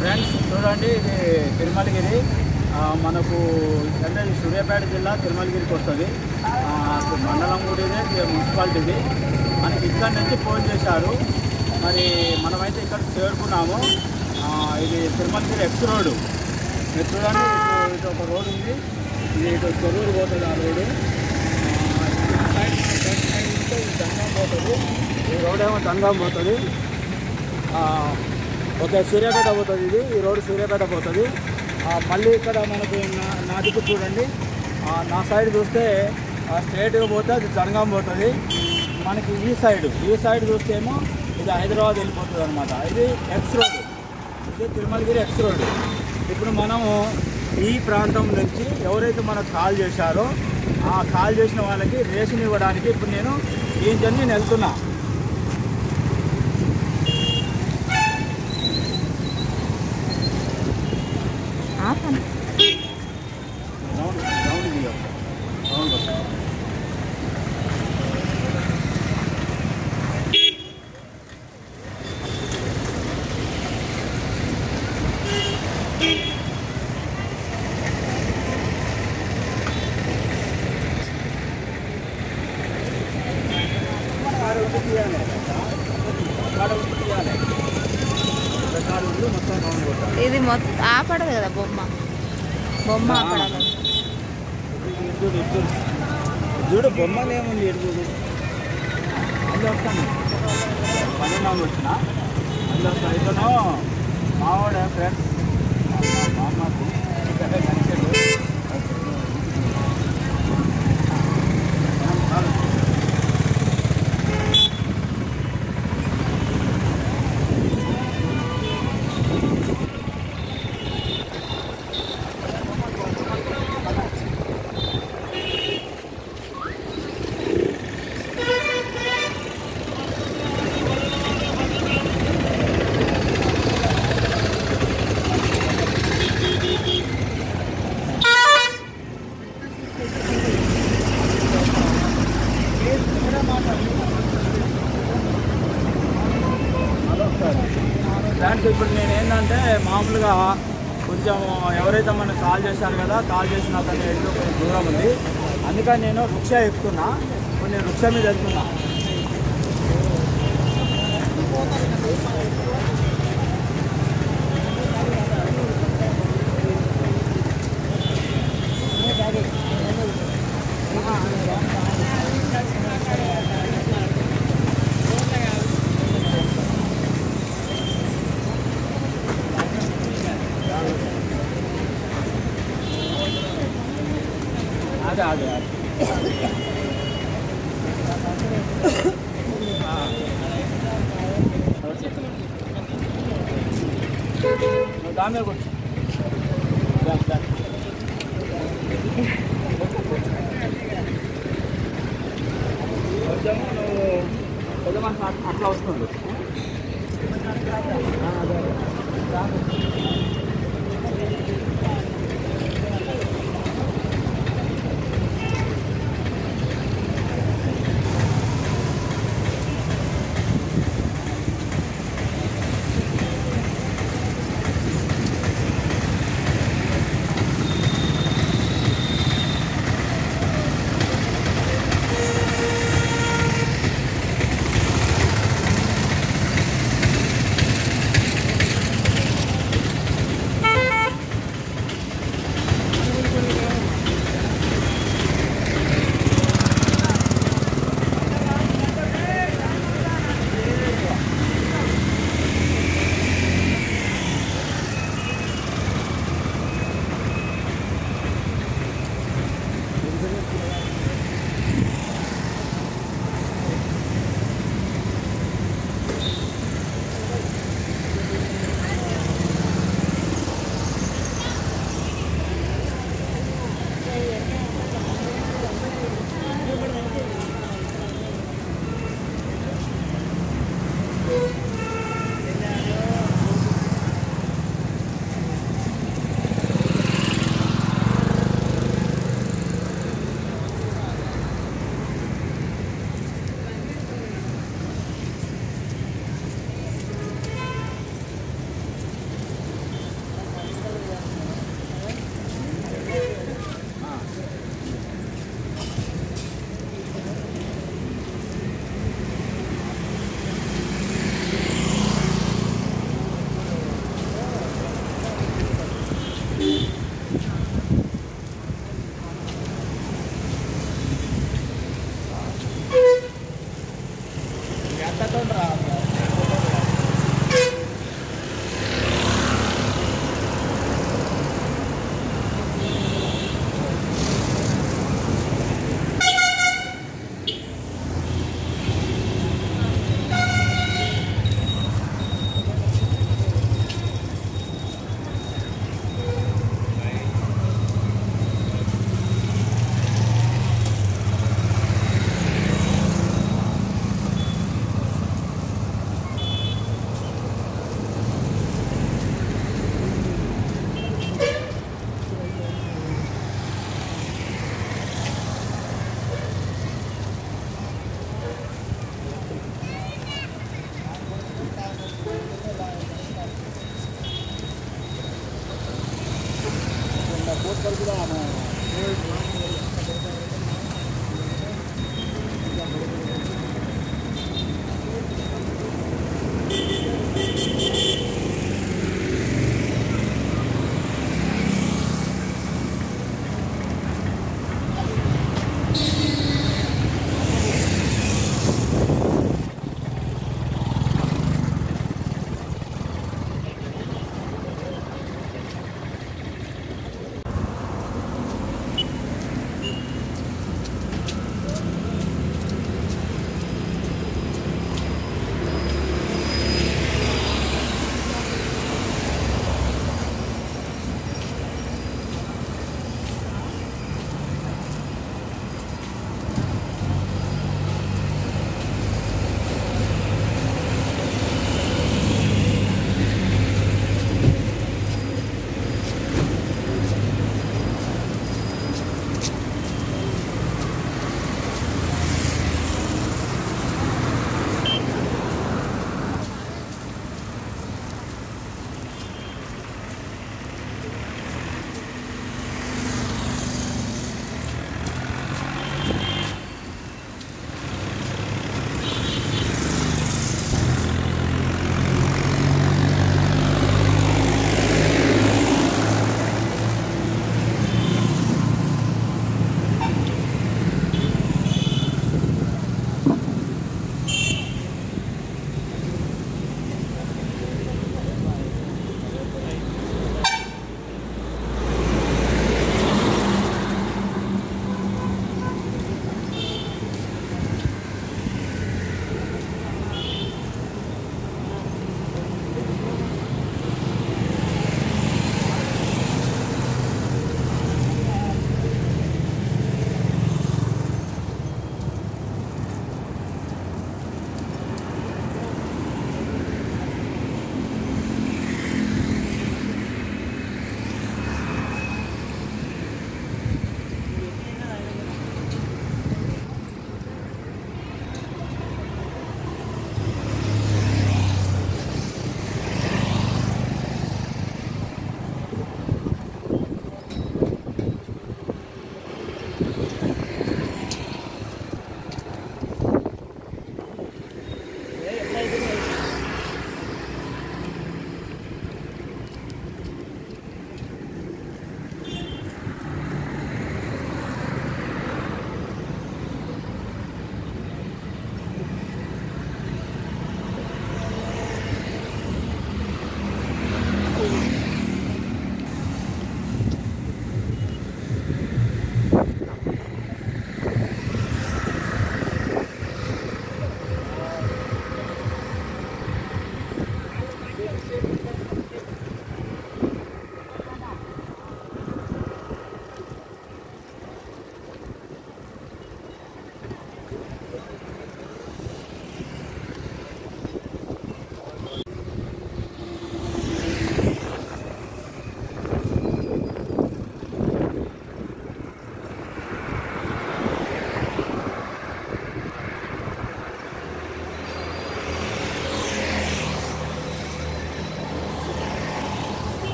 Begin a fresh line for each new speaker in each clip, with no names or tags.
Friends చూడండి ఇది తిరుమలగిరి ఆ, మనకు అంటే ఇది సూర్యాపేట జిల్లా తిరుమలగిరికి వస్తుంది ఆ, మండలం కూడా ఇదే ఇది మున్సిపాలిటీది మనకి ఇక్కడ నుంచి ఫోన్ చేశారు మరి మనమైతే ఇక్కడ చేరుకున్నాము ఆ, ఇది తిరుమలగిరి ఎక్స్ రోడ్డు మీరు చూడండి ఇటు ఇటు ఒక రోడ్డు ఉంది ఇది ఇటు చెరువులు పోతుంది ఆ రోడ్డు ఆ, ఇటు సైడ్ లెఫ్ట్ సైడ్ ఉంటే ఇది దంగం పోతుంది ఈ రోడ్ ఏమో దంగం పోతుంది ఆ, ఓకే సూర్యాపేట పోతుంది ఇది ఈ రోడ్డు సూర్యాపేట పోతుంది ఆ, మళ్ళీ ఇక్కడ మనకు నా నా దిక్కు చూడండి ఆ, నా సైడ్ చూస్తే ఆ, స్ట్రేట్గా పోతే అది జనగాం పోతుంది మనకి ఈ సైడ్ ఈ సైడ్ చూస్తే ఏమో ఇది హైదరాబాద్ వెళ్ళిపోతుంది అనమాట ఇది ఎక్స్ రోడ్ ఇది తిరుమలగిరి ఎక్స్ రోడ్ ఇప్పుడు మనము ఈ ప్రాంతం నుంచి ఎవరైతే మనకు కాల్ చేశారో ఆ కాల్ చేసిన వాళ్ళకి రేషన్ ఇవ్వడానికి ఇప్పుడు నేను ఈ జర్నీ నేను వెళ్తున్నా
ఆపండి
రౌండ్ రౌండ్ తీయ రౌండ్ వస్తుంది మొత్తం రౌండ్ కొట్టాలి
ఇది మొత్తం ఆపడదు కదా బొమ్మ బొమ్మ ఆపడదు
చూడు చూడు చూడు బొమ్మలు ఏముంది ఎడు చూడు అది వస్తాను పన్నెండు వచ్చిన అది వస్తాను ఇతను మావాడ ఫ్రెండ్స్ మా అమ్మకు ఇక్కడే కలిసాడు ఫ్రెండ్స్ ఇప్పుడు నేను ఏంటంటే మామూలుగా కొంచెం ఎవరైతే మనకు కాల్ చేశారు కదా కాల్ చేసిన అతను ఎన్నో కొంచెం దూరం ఉంది అందుకని నేను రిక్షా ఎక్కుతున్నా ఇప్పుడు నేను రిక్షా మీద వెళ్తున్నా అదే అదే అదే ఆ. నువ్వు దాని మీద కూర్చో. దా, దా. కొంచెము నువ్వు కొంచెం అట్లా అట్లా వస్తుంది ఆ, అదే అదే. దా.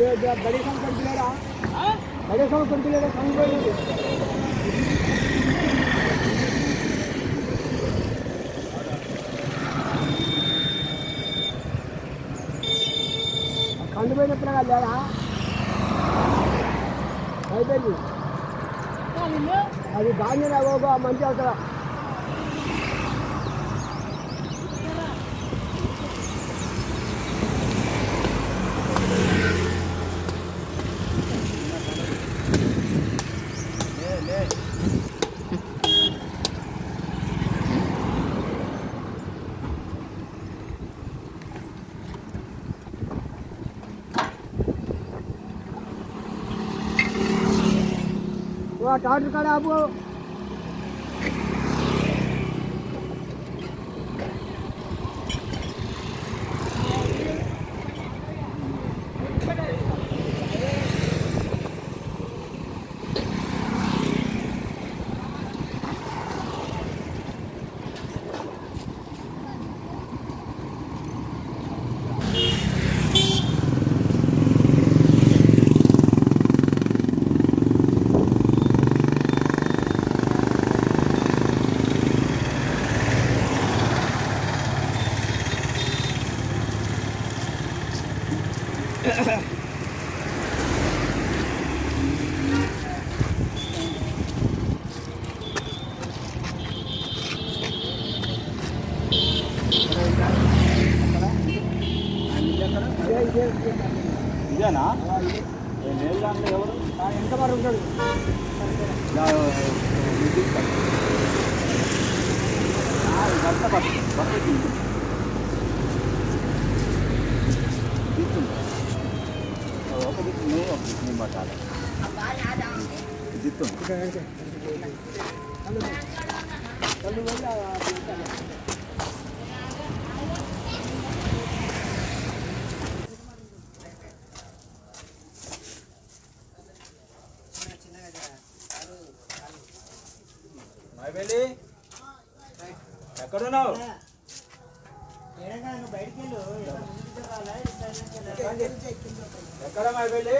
बड़े काम कर दिया बड़े काम कर दिया संग ఖండు పోయినప్పుడు లేదా అయిపోయింది అది దాన్ని బాబా మంచి అవసరం టాటర్ కాడ ఆపు
ఇదేనా ఏ నీళ్ళు అంటే ఎవరు
ఎంత మరి ఉంటాడు
ఇలా, ఇది తీసుకోండి. ఆ, ఇదంతా బస్ బస్ ఎక్కింది. తీస్తుంది. ఒక దిక్కు నువ్వు ఒక దిక్కు నేను పట్టాలి ఇది ఇస్తుంది. మైబెల్లి ఎక్కడున్నావు ఎక్కడ మైబెల్లి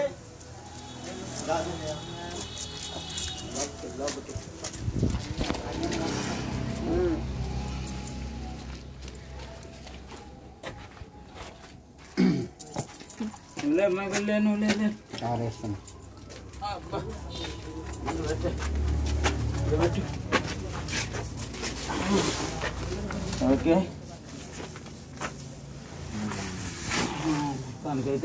నువ్వులే మైబెల్లి నువ్వులే లే.
ఆరేస్తాను
అబ్బా. ముందు పెట్టు. ఇక్కడ పెట్టు. ఓకే దానికైతే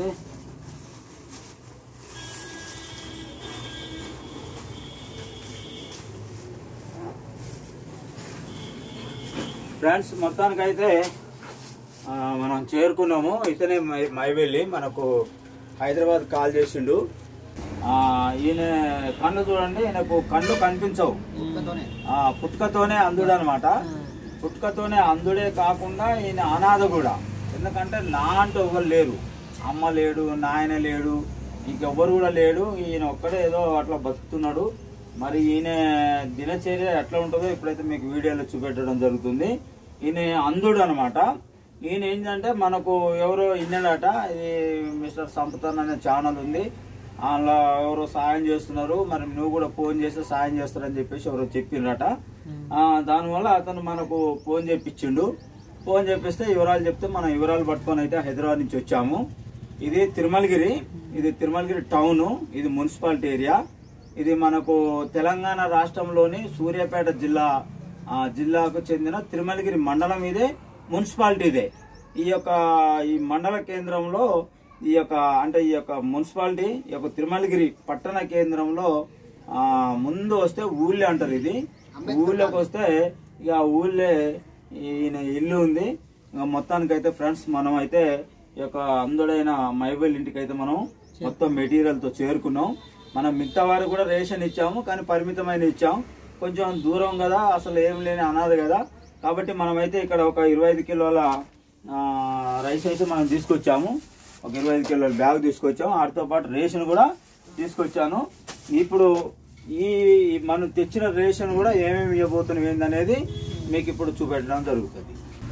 ఫ్రెండ్స్ మొత్తానికైతే ఆ, మనం చేరుకున్నాము ఇతనే మై- మైవెళ్ళి మనకు హైదరాబాద్ కాల్ చేసిండు ఆ, ఈయన కళ్ళు చూడండి ఈయనకు కళ్ళు కనిపించవు ఆ, పుట్టుకతోనే అంధుడు అనమాట పుట్టుకతోనే అంధుడే కాకుండా ఈయన అనాథ కూడా ఎందుకంటే నా అంటూ ఎవరు లేరు అమ్మ లేడు నాయన లేడు ఇంకెవ్వరు కూడా లేడు ఈయన ఒక్కడే ఏదో అట్లా బతుకుతున్నాడు మరి ఈయన దినచర్య ఎట్లా ఉంటుందో ఇప్పుడైతే మీకు వీడియోలో చూపెట్టడం జరుగుతుంది ఈయన అంధుడు అనమాట ఈయన ఏంటంటే మనకు ఎవరో ఇన్నడట ఇది మిస్టర్ సంపతన్ అనే ఛానల్ ఉంది అలా ఎవరో సాయం చేస్తున్నారు మరి నువ్వు కూడా ఫోన్ చేస్తే సాయం చేస్తారని చెప్పేసి ఎవరో చెప్పిండ్రట ఆ, దానివల్ల అతను మనకు ఫోన్ చేపించిండు ఫోన్ చేపిస్తే వివరాలు చెప్తే మనం వివరాలు పట్టుకొని అయితే హైదరాబాద్ నుంచి వచ్చాము ఇది తిరుమలగిరి ఇది తిరుమలగిరి టౌన్ ఇది మున్సిపాలిటీ ఏరియా ఇది మనకు తెలంగాణ రాష్ట్రంలోని సూర్యాపేట జిల్లా ఆ, జిల్లాకు చెందిన తిరుమలగిరి మండలం ఇదే మున్సిపాలిటీ ఇదే ఈ యొక్క ఈ మండల కేంద్రంలో ఈ యొక్క అంటే ఈ యొక్క మున్సిపాలిటీ ఈ యొక్క తిరుమలగిరి పట్టణ కేంద్రంలో ఆ, ముందు వస్తే ఊళ్ళే అంటారు ఇది ఊళ్ళోకి వస్తే ఇక ఊళ్ళే ఈయన ఇల్లు ఉంది ఇక మొత్తానికైతే ఫ్రెండ్స్ మనం అయితే ఈ యొక్క అందుడైన మైబెల్ ఇంటికి అయితే మనం మొత్తం మెటీరియల్ తో చేరుకున్నాం మనం మిగతా వారికి కూడా రేషన్ ఇచ్చాము కానీ పరిమితమైన ఇచ్చాం కొంచెం దూరం కదా అసలు ఏం లేని అనాథ కదా కాబట్టి మనమైతే ఇక్కడ ఒక ఇరవై ఐదు కిలోల ఆ, రైస్ అయితే మనం తీసుకొచ్చాము ఒక ఇరవై ఐదు కిలోల బ్యాగ్ తీసుకొచ్చాము వాటితో పాటు రేషన్ కూడా తీసుకొచ్చాను ఇప్పుడు ఈ మనం తెచ్చిన రేషన్ కూడా ఏమేమి ఇవ్వబోతున్నాం ఏందనేది మీకు ఇప్పుడు చూపెట్టడం జరుగుతుంది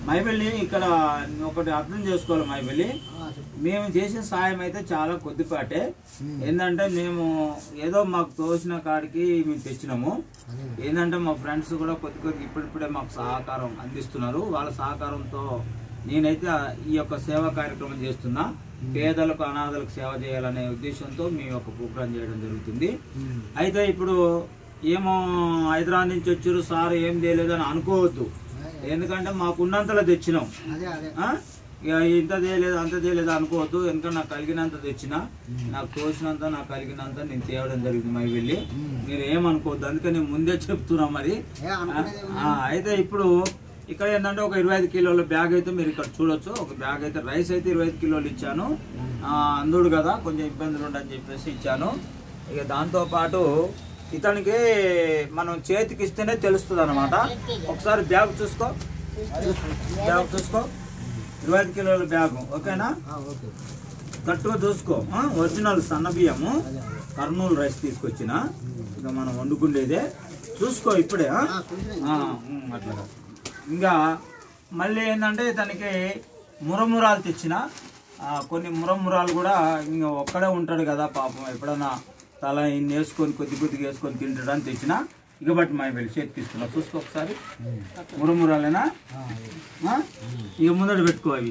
మైబెల్లి ఇక్కడ ఒకటి అర్థం చేసుకోవాలి మైబెల్లి మేము చేసిన సాయం అయితే చాలా కొద్దిపాటే ఏంటంటే మేము ఏదో మాకు తోచిన కాడికి మేము తెచ్చినాము ఏంటంటే మా ఫ్రెండ్స్ కూడా కొద్ది కొద్ది ఇప్పుడిప్పుడే మాకు సహకారం అందిస్తున్నారు వాళ్ళ సహకారంతో నేనైతే ఆ- ఈ యొక్క సేవా కార్యక్రమం చేస్తున్నా పేదలకు అనాథలకు సేవ చేయాలనే ఉద్దేశంతో మేము ఒక ప్రోగ్రాం చేయడం జరుగుతుంది అయితే ఇప్పుడు ఏమో హైదరాబాద్ నుంచి వచ్చారు సార్ ఏం చేయలేదు అని అనుకోవద్దు ఎందుకంటే మాకు ఉన్నంతలో తెచ్చినాం
అదే అదే
ఆ? ఇక ఇంత చేయలేదు అంత చేయలేదు అనుకోవద్దు ఎందుకంటే నాకు కలిగినంత తెచ్చిన నాకు తోచినంత నాకు కలిగినంత నేను తేవడం జరిగింది మై వెళ్ళి మీరు ఏమనుకోవద్దు అందుకని నేను ముందే చెప్తున్నా మరి
ఏ అనుకునేది
ఆ, అయితే ఇప్పుడు ఇక్కడ ఏంటంటే ఒక ఇరవై ఐదు కిలోల బ్యాగ్ అయితే మీరు ఇక్కడ చూడొచ్చు ఒక బ్యాగ్ అయితే రైస్ అయితే ఇరవై ఐదు కిలోలు ఇచ్చాను ఆ, అందుడు కదా కొంచెం ఇబ్బందులు ఉండని చెప్పేసి ఇచ్చాను ఇక దాంతో పాటు ఇతనికి మనం చేతికి ఇస్తేనే తెలుస్తుంది అనమాట ఒకసారి బ్యాగ్ చూసుకో బ్యాగ్ చూసుకో ఇరవై ఐదు కిలోల బ్యాగ్ ఓకేనా
ఆ, ఓకే
కరెక్ట్గా చూసుకో ఆ, ఒరిజినల్ సన్న బియ్యము
అదే అదే
కర్నూలు రైస్ తీసుకొచ్చిన ఇక మనం వండుకుండేదే చూసుకో ఇప్పుడే ఆ?
ఆ, చూసినాయి.
ఆ, ఉమ్, అట్లా ఇంకా మళ్ళీ ఏంటంటే తనకి మురమురాలు తెచ్చిన ఆ, కొన్ని మురమురాలు కూడా ఇంకా ఒక్కడే ఉంటాడు కదా పాపం ఎప్పుడైనా తల ఇన్ని వేసుకొని కొద్ది కొద్దిగా వేసుకొని తింటాడని తెచ్చిన ఇక బట్టి మా వెళ్ళి చేతికి ఇస్తున్నా చూసుకో ఒకసారి మురమురాలేనా
ఆ, అదే.
ఆ? ఇక ముందట పెట్టుకో అవి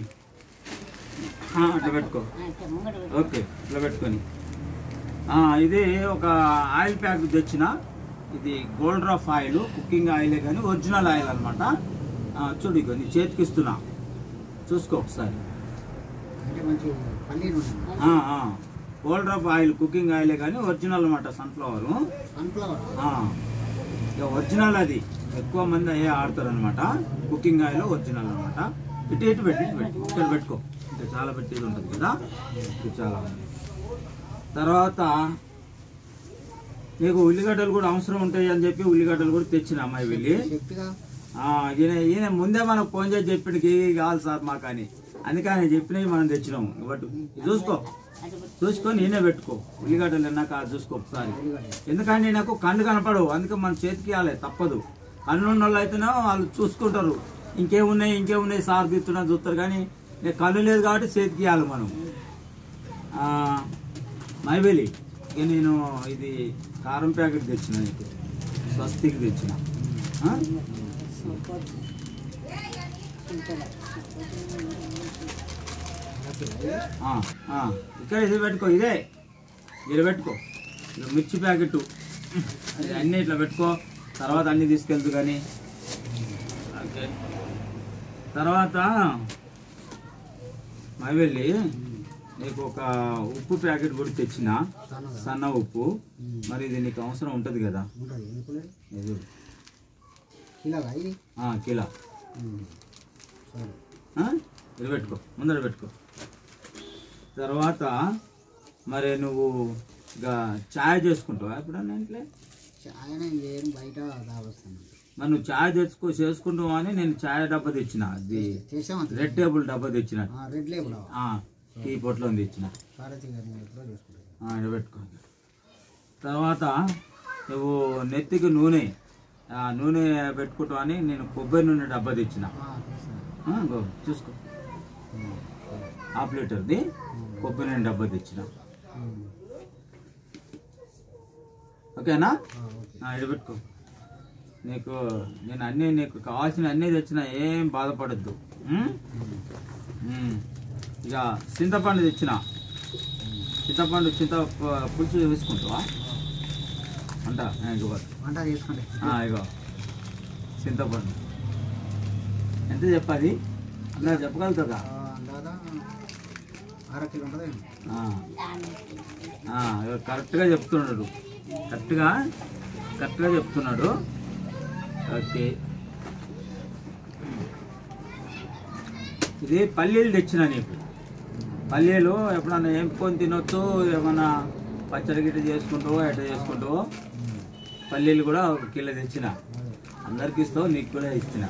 ఆ, అట్లా పెట్టుకో ఓకే ఇట్లా పెట్టుకొని ఆ, ఇది ఒక ఆయిల్ ప్యాక్ తెచ్చిన ఇది గోల్డ్ రఫ్ ఆయిల్ కుకింగ్ ఆయిలే కానీ ఒరిజినల్ ఆయిల్ అనమాట చూడు ఇగో నీ చేతికి ఇస్తున్నా చూసుకో ఒకసారి
అంటే మంచి పన్నీర్ ఉంది
ఆ, ఆ. గోల్డ్ రఫ్ ఆయిల్ కుకింగ్ ఆయిలే కానీ ఒరిజినల్ అనమాట సన్ఫ్లవర్
సన్ఫ్లవర్
ఇక ఒరిజినల్ అది ఎక్కువ మంది అయ్యే ఆడతారు అనమాట కుకింగ్ ఆయిల్ ఒరిజినల్ అనమాట ఇటు ఇటు పెట్టి ఇటు పెట్టి ఇక్కడ పెట్టుకో ఇంకా చాలా పెట్టేది ఉంటుంది కదా ఇది చాలా ఉంది తర్వాత నీకు ఉల్లిగడ్డలు కూడా అవసరం ఉంటాయి అని చెప్పి ఉల్లిగడ్డలు కూడా తెచ్చిన అమ్మాయి వెళ్ళి
శక్తిగా
ఆ, ఈయన ఈయన ముందే మనకు ఫోన్ చేసి చెప్పినకి కావాలి సార్ మాకు అని అందుకే ఆయన చెప్పినవి మనం తెచ్చినాము బట్ చూసుకో చూసుకో నేనే పెట్టుకో ఉల్లిగడ్డలు ఎన్నాక అది చూసుకో ఒకసారి ఎందుకంటే నాకు కళ్ళు కనపడవు అందుకే మన చేతికి ఇవ్వాలి తప్పదు కళ్ళు ఉన్న వాళ్ళు అయితేనే వాళ్ళు చూసుకుంటారు ఇంకేమున్నాయి ఇంకేమున్నాయి సార్ తీస్తున్నా చూస్తారు కానీ ఇక కళ్ళు లేదు కాబట్టి చేతికి ఇవ్వాలి మనం ఆ, మైవేలి ఇక నేను ఇది కారం ప్యాకెట్ తెచ్చిన నీకు స్వస్తికి తెచ్చిన ఆ? ఆ, ఆ. ఇక్కడ ఇది పెట్టుకో ఇదే ఇది పెట్టుకో ఇది మిర్చి ప్యాకెట్ అది అన్నీ ఇట్లా పెట్టుకో తర్వాత అన్నీ తీసుకెళ్తూ కానీ ఓకే తర్వాత మైవెళ్ళి నీకు ఒక ఉప్పు ప్యాకెట్ కూడా తెచ్చిన
సన్నగా
సన్న ఉప్పు మరి ఇది నీకు అవసరం ఉంటుంది కదా
ఉంటుంది ఎందుకు
ఇది
కిలోగా ఇది
ఆ, కిలో
ఉమ్. సరే
ఆ? ఇది పెట్టుకో ముందర పెట్టుకో తర్వాత మరి నువ్వు ఇక ఛాయ్ చేసుకుంటావా ఎప్పుడన్నా ఇంట్లో
ఆయన ఏం బయట తాగొస్తాను
మరి నువ్వు ఛాయ్ తెచ్చుకో చేసుకుంటావు అని నేను ఛాయ్ డబ్బా తెచ్చిన అది
చేసామంత
రెడ్ టేబుల్ డబ్బా తెచ్చిన
రెడ్ లేబుల్
ఆ, టీ పొట్లో తెచ్చిన
భారతి గారిని ఎప్పుడో చేసుకుంటాను
ఆ, ఇది పెట్టుకో తర్వాత నువ్వు నెత్తికి నూనె ఆ, నూనె పెట్టుకుంటావు అని నేను కొబ్బరి నూనె డబ్బా తెచ్చిన ఆ, ఇగో చూసుకో హాఫ్ లీటర్ది కొబ్బరి నూనె డబ్బా తెచ్చిన ఓకేనా ఆ, ఇది పెట్టుకో నీకు నేను అన్నీ నీకు కావాల్సిన అన్నీ తెచ్చిన ఏం బాధపడద్దు ఉం? ఉం. ఇక చింతపండు తెచ్చిన చింతపండు చింత ప- పులుసు వేసుకుంటావా అంట ఆ, ఇగో పట్టు.
వంట చేసుకోండి
ఆ, ఇగో చింతపండు ఎంత చెప్పాలి అలా చెప్పగలుగుతుందా
అందాదా అర కిలో ఉంటుంది
ఆ. ఆ, ఇగో కరెక్ట్గా చెప్తున్నాడు కరెక్ట్గా కరెక్ట్గా చెప్తున్నాడు ఓకే ఇది పల్లీలు తెచ్చిన నీకు పల్లీలు ఎప్పుడన్నా ఎంపుకొని తినొచ్చు ఏమన్నా పచ్చడి గిట్ట చేసుకుంటావో ఎట్ట చేసుకుంటావో పల్లీలు కూడా ఒక కిలో తెచ్చిన అందరికి ఇస్తావు నీకు కూడా ఇచ్చిన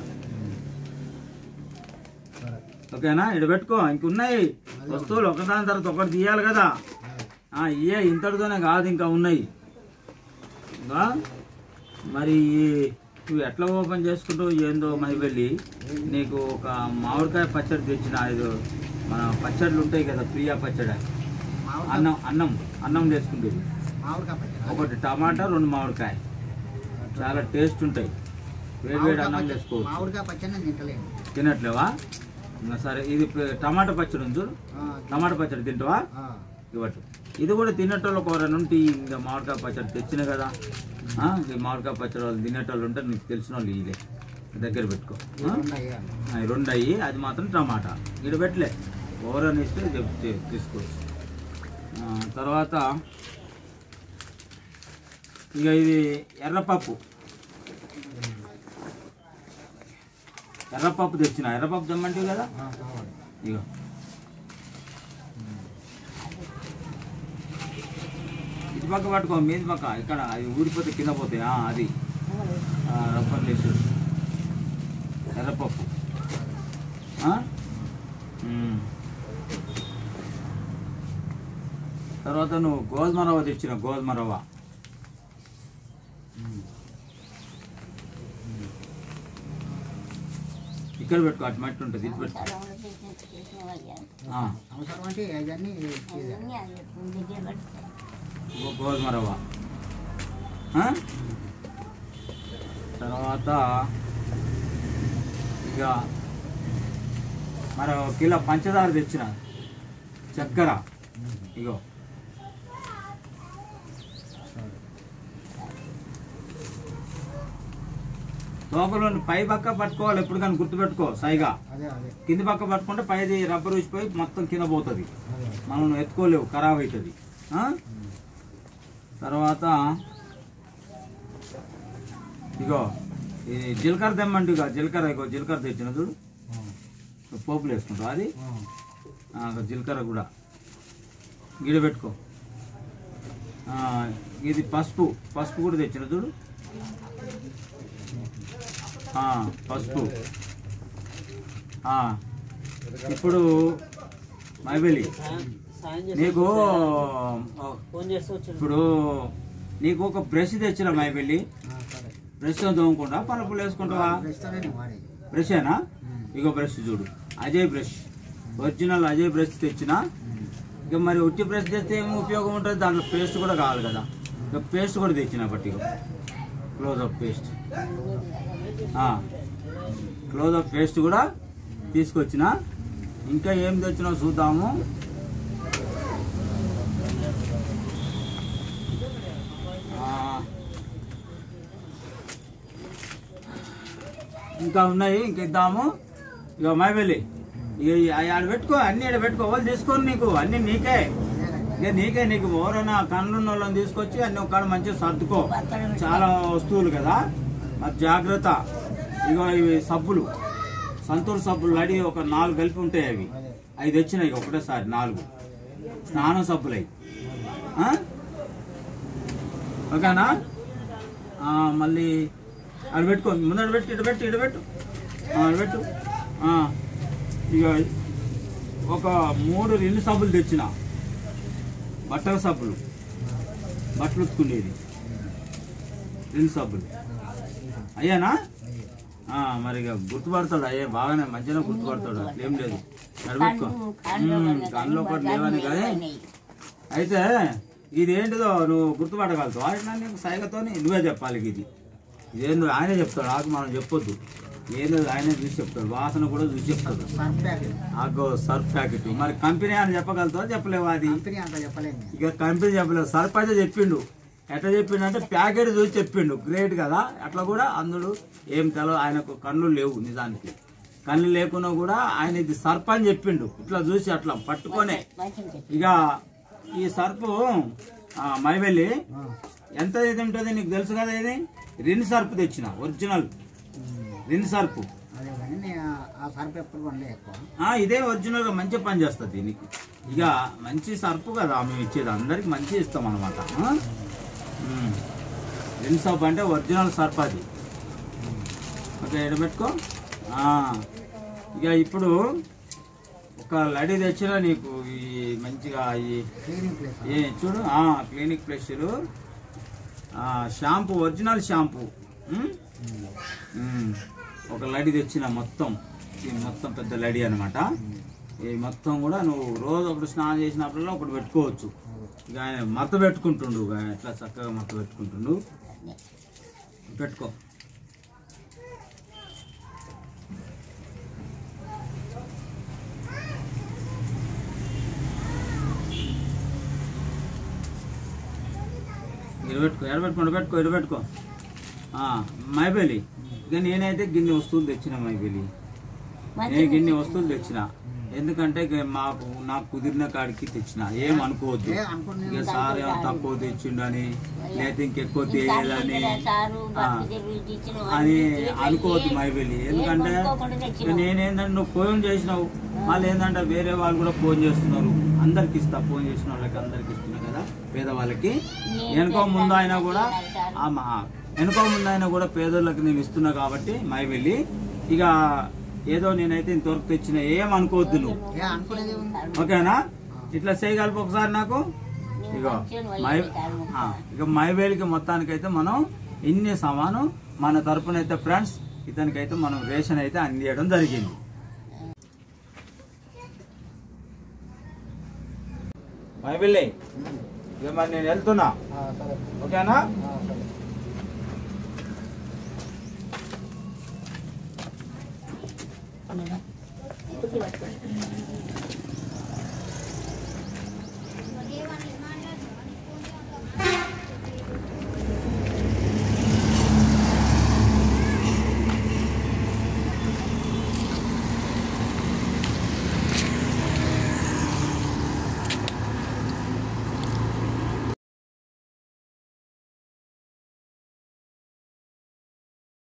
సరే
ఓకేనా ఇక్కడ పెట్టుకో ఇంకున్నాయి వస్తువులు ఒకదాని తర్వాత ఒకటి తీయాలి కదా ఆ, ఇయే ఇంతటితోనే కాదు ఇంకా ఉన్నాయి ఇంకా మరి ఈ నువ్వు ఎట్లా ఓపెన్ చేసుకుంటూ ఏందో మరి వెళ్ళి నీకు ఒక మామిడికాయ పచ్చడి తెచ్చిన ఇది మన పచ్చళ్ళు ఉంటాయి కదా ప్రియా పచ్చడి అన్నం అన్నం అన్నం చేసుకుంటుంది
మామిడికాయ పచ్చడి
ఒకటి టమాటా రెండు మామిడికాయ చాలా టేస్ట్ ఉంటాయి వేడి వేడి అన్నం చేసుకోవచ్చు
మామిడికాయ పచ్చడి నేను తింటలేను
తినట్లేవా ఇంకా సరే ఇది ప- టమాటా పచ్చడి ఉంది చూడు
ఆ,
టమాటా పచ్చడి తింటావా
ఆ,
ఇవ్వట్టు ఇది కూడా తినేటోళ్ళు ఒక నుండి ఇంకా మామిడికాయ పచ్చడి తెచ్చిన కదా ఆ, ఈ మామిడికాయ పచ్చడి వాళ్ళు తినేటోళ్ళు ఉంటే నీకు తెలిసిన వాళ్ళు ఇదే దగ్గర పెట్టుకో
ఇవి
ఆ?
రెండు అయ్యాలి.
ఆ, ఈ రెండు అయ్యి అది మాత్రం టమాటా ఇక్కడ పెట్టలే ఓవరని ఇస్తే చెప్- చే- తీసుకోవచ్చు ఆ, తర్వాత ఇక ఇది ఎర్రపప్పు ఎర్రపప్పు తెచ్చిన ఎర్రపప్పు తెమ్మంటివి కదా
ఆ, కావాలి
ఇగో ఇటు పక్క పట్టుకో మీది పక్క ఇక్కడ అది ఊడిపోతే కింద పోతాయి ఆ, అది ఆ, రబ్బర్ లేసు ఎర్రపప్పు ఆ? ఉమ్. తర్వాత నువ్వు గోధుమ రవ్వ తెచ్చిన గోధుమ రవ్వ ఇక్కడ పెట్టుకో అటు మట్టి ఉంటుంది ఇటు పెట్టుకో ఆ.
అవసరం అంటే ఇవన్నీ
గో- గోధుమ రవ్వ ఆ? తర్వాత ఇక మరి ఒక కిలో పంచదార తెచ్చిన చక్కెర ఇగో తోకలో పై పక్క పట్టుకోవాలి ఎప్పుడు కానీ గుర్తుపెట్టుకో సైగా
అదే అదే
కింది పక్క పట్టుకుంటే పైది రబ్బర్ ఊసిపోయి మొత్తం కింద పోతుంది
అదే
మనం ఎత్తుకోలేవు ఖరాబ్ అవుతుంది ఆ? తర్వాత ఇగో ఈ జీలకర్ర తెమ్మంటే ఇక జీలకర్ర ఇగో జీలకర్ర తెచ్చిన చూడు
ఆ,
పోపులు వేసుకుంటావు అది
ఆ,
ఆ, ఇగో జీలకర్ర కూడా గిడ పెట్టుకో ఆ, ఇది పసుపు పసుపు కూడా తెచ్చిన చూడు ఆ, పసుపు ఆ, ఇప్పుడు మైబెలి నీకు ఇప్పుడు నీకు ఒక బ్రష్ తెచ్చిన మైబెల్లి
ఆ, సరే
బ్రష్ తోముకుంటా పలుపులు వేసుకుంటావా
రెస్టారెంట్ వాడేది
బ్రషేనా ఇగో బ్రష్ చూడు Ajay brush original Ajay brush తెచ్చిన ఇక మరి ఉట్టి బ్రష్ తెస్తే ఏమి ఉపయోగం ఉంటుంది దాంట్లో పేస్ట్ కూడా కావాలి కదా ఇక పేస్ట్ కూడా తెచ్చిన బట్టి క్లోజ్అప్ పేస్ట్ క్లోజ్అప్ పేస్ట్ కూడా తీసుకొచ్చిన ఇంకా ఏం తెచ్చినా చూద్దాము ఆ, ఇంకా ఉన్నాయి ఇంక ఇద్దాము ఇక మైవెళ్ళి ఇక ఈ- అవి ఆడ పెట్టుకో అన్ని ఆడ పెట్టుకో వాళ్ళు తీసుకొని నీకు అన్ని నీకే ఇక నీకే నీకు ఎవరైనా కన్నున్న వాళ్ళని తీసుకొచ్చి అన్ని ఒక మంచిగా సర్దుకో చాలా వస్తువులు కదా మరి జాగ్రత్త ఇగో ఇవి సబ్బులు సంతూర్ సబ్బులు లడి ఒక నాలుగు కలిపి ఉంటాయి అవి అవి తెచ్చినాయి ఇక ఒకటేసారి నాలుగు స్నానం సబ్బులు అవి ఆ? ఓకేనా ఆ, మళ్ళీ అక్కడ పెట్టుకో ముందర పెట్టు ఇటు పెట్టు ఇటు పెట్టు ఆ, అటు పెట్టు ఆ, ఇక ఒక మూడు రెండు సబ్బులు తెచ్చిన బట్టల సబ్బులు బట్టలు ఉతుకునేది రెండు సబ్బులు అయ్యానా ఆ, మరి ఇక గుర్తుపడతాడు అయ్యే బాగానే మంచిగా గుర్తుపడతాడు అట్లేం లేదు అక్కడ పెట్టుకో ఉమ్, కళ్ళు ఒకటి లేవని కానీ అయితే ఇదేంటిదో నువ్వు గుర్తుపట్టగలుగుతావు ఆయన నీకు సైగతోని నువ్వే చెప్పాలి ఇది ఇదేందో ఆయనే చెప్తాడు ఆకు మనం చెప్పొద్దు ఏందో ఆయనే చూసి చెప్తాడు వాసన కూడా చూసి చెప్తాడు
సర్ఫ్ ప్యాకెట్
ఆగో సర్ఫ్ ప్యాకెట్ మరి కంపెనీ అని చెప్పగలుగుతావా చెప్పలేవా అది
కంపెనీ అంత చెప్పలేము నేను.
ఇక కంపెనీ చెప్పలేదు సర్ఫ్ అయితే చెప్పిండు ఎట్లా చెప్పిండు అంటే ప్యాకెట్ చూసి చెప్పిండు గ్రేట్ కదా అట్లా కూడా అందులో ఏం తెలవు ఆయనకు కళ్ళు లేవు నిజానికి కళ్ళు లేకున్నా కూడా ఆయన ఇది సర్ఫ్ అని చెప్పిండు ఇట్లా చూసి అట్లా పట్టుకొనే ఇక ఈ సర్పు ఆ, మైవెల్లి
ఆ,
ఎంత ఇది ఉంటుంది నీకు తెలుసు కదా ఇది రిన్ సర్పు తెచ్చిన ఒరిజినల్
ఉమ్,
రిన్ సర్పు
అదే కానీ నేను ఆ- ఆ సర్ఫ్ ఎప్పుడు కొనలే ఎక్కువ
ఆ, ఇదే ఒరిజినల్ గా మంచి పని చేస్తుంది దీనికి ఇక మంచి సర్పు కదా మేము ఇచ్చేది అందరికి మంచి ఇస్తాం అనమాట రిన్ సర్ప్ అంటే ఒరిజినల్ సర్ప్ అది ఓకే ఎడ పెట్టుకో ఆ, ఇక ఇప్పుడు ఒక లడి తెచ్చిన నీకు ఈ మంచిగా ఈ
క్లీనింగ్ ప్లేస్
ఏ చూడు ఆ క్లినిక్ ప్లస్లు shampoo original shampoo um? Um. ఒక లడి తెచ్చిన మొత్తం ఈ మొత్తం పెద్ద లడి అనమాట ఈ మొత్తం కూడా నువ్వు రోజు ఒకటి స్నానం చేసినప్పుడల్లా ఒకటి పెట్టుకోవచ్చు ఇక ఆయన మత పెట్టుకుంటుండు ఇక ఎట్లా చక్కగా మత పెట్టుకుంటుండు పెట్టుకో ఇరబెట్టుకో ఎడబెట్టుకో పెట్టుకో ఇరబెట్టుకో మైబేలి ఇక నేనైతే గిన్ని వస్తువులు తెచ్చిన మైబేలి నేను గిన్ని వస్తువులు తెచ్చిన ఎందుకంటే ఇక మాకు నాకు కుదిరిన కాడికి తెచ్చిన ఏం అనుకోవద్దు ఇక సార్ ఏమో తక్కువ తెచ్చిండని లేకపోతే ఇంకెక్కువ తేయదని ఆ, అని అనుకోవద్దు మైబేలి ఎందుకంటే ఇక నేనేంటంటే నువ్వు ఫోన్ చేసినావు వాళ్ళు ఏంటంటే వేరే వాళ్ళు కూడా ఫోన్ చేస్తున్నారు అందరికి ఇస్తా ఫోన్ చేసిన వాళ్ళకి అందరికి ఇస్తున్నా కదా పేదవాళ్ళకి వెనుకో ముందు అయినా కూడా ఆ మా వెనుకో ముందు అయినా కూడా పేదోళ్ళకి నేను ఇస్తున్నా కాబట్టి మై వెళ్ళి ఇక ఏదో నేనైతే ఇంతవరకు తెచ్చిన ఏం అనుకోవద్దు నువ్వు ఓకేనా ఇట్లా చేయగలపు ఒకసారి నాకు ఇగో మై ఆ, ఇక మైవేలికి మొత్తానికైతే మనం ఇన్ని సామాను మన తరపున అయితే ఫ్రెండ్స్ ఇతనికైతే మనం రేషన్ అయితే అందియడం జరిగింది మైబిల్లి ఇక మరి నేను వెళ్తున్నా
సరే
ఓకేనా
సరే